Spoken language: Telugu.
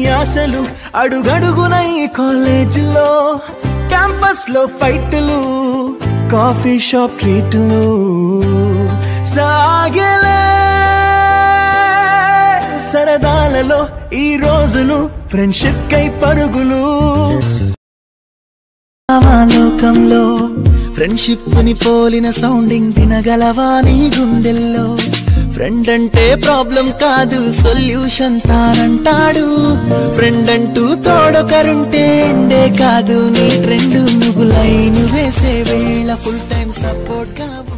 ఆశలు అడుగడుగున ఈ కాలేజీలో క్యాంపస్ లో ఫైట్లు కాఫీ షాప్ ట్రీట్లు సాగలే సరదాలలో ఈ రోజులు ఫ్రెండ్షిప్ కై పరుగులు లోకంలో ఫ్రెండ్షిప్ ని పోలిన సౌండింగ్ వినగలవా నీ గుండెల్లో ఫ్రెండ్ అంటే ప్రాబ్లం కాదు సొల్యూషన్ తానంటాడు ఫ్రెండ్ అంటూ తోడొకరుంటే ఎండే కాదు నీ ట్రెండ్ నువ్వు లైన్ వేసే వేళ ఫుల్ టైం సపోర్ట్ గా